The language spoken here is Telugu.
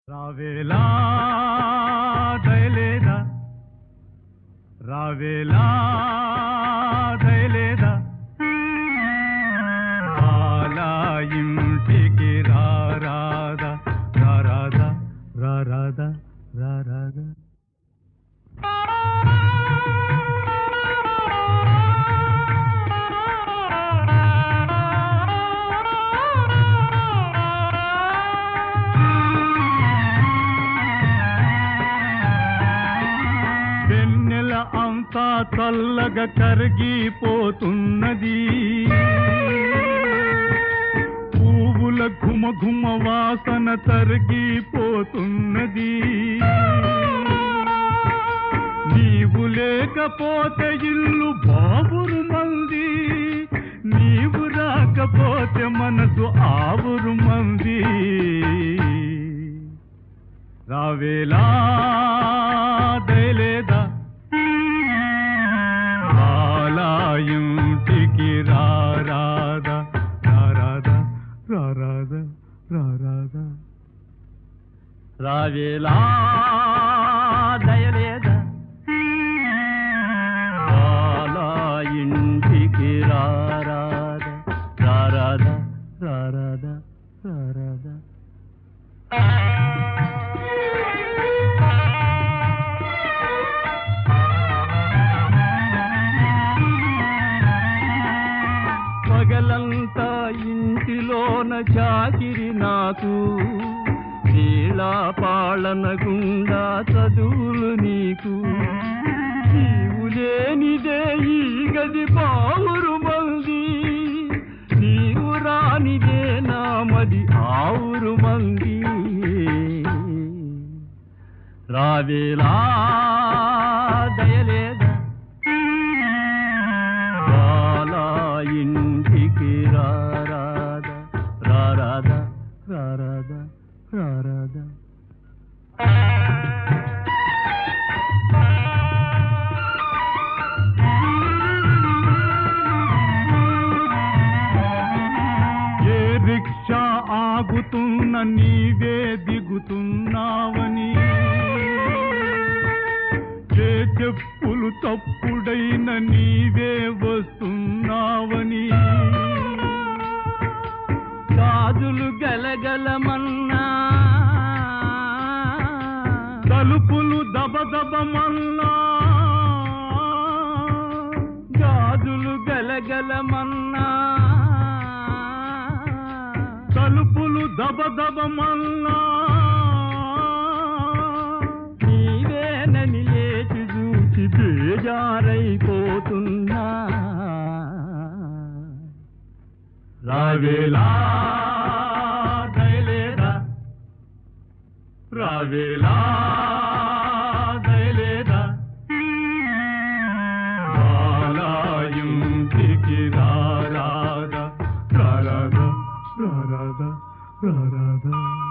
రావేలా దయలేదా రావేలా దయలేదా అలా ఇంటికి రారాదా రారాదా రారాదా రారాదా వెన్నెల అంతా చల్లగా కరిగిపోతున్నది పువ్వుల ఘుమ ఘుమ వాసన తరిగిపోతున్నది నీవు లేకపోతే ఇల్లు బాబురు మంది నీవు రాకపోతే మనసు ఆవురు మంది రావేలా దయలేదా అలా ఇంటికి రారాదా రారాదా రారాదా రారాదా రావేలా దయలేదా అలా ఇంటికి రారాదా రారాదా రారాదా రారాదా పగలంతా ఇంటిలోన చాకిరి నాకు నీలా పాలన గుండా చదువులు నీకు నీవు లేనిదే ఈ గది పావురు మంది నీవు రానిదే నామది ఆవురు మంది రావేలా దయలేదా బాలా ఇంటికి రారాదా రారాదా రారాదా రారాదా ఏ రిక్షా ఆగుతున్న నీవే దిగుతున్నావని ఏ చెప్పులు తప్పుడైన నీవే వస్తున్నావని గాజులు గలగలమన్నా తలుపులు దబదబమన్నా గాజులు గలగలమన్నా తలుపులు దబదబమన్నా నీవేనని లేచి చూచి బేజారైపోతున్నా రావేలా దయలేదా రావేలా దయలేదా బాలా ఇంటికి రారాదా రారాదా రారాదా రారాదా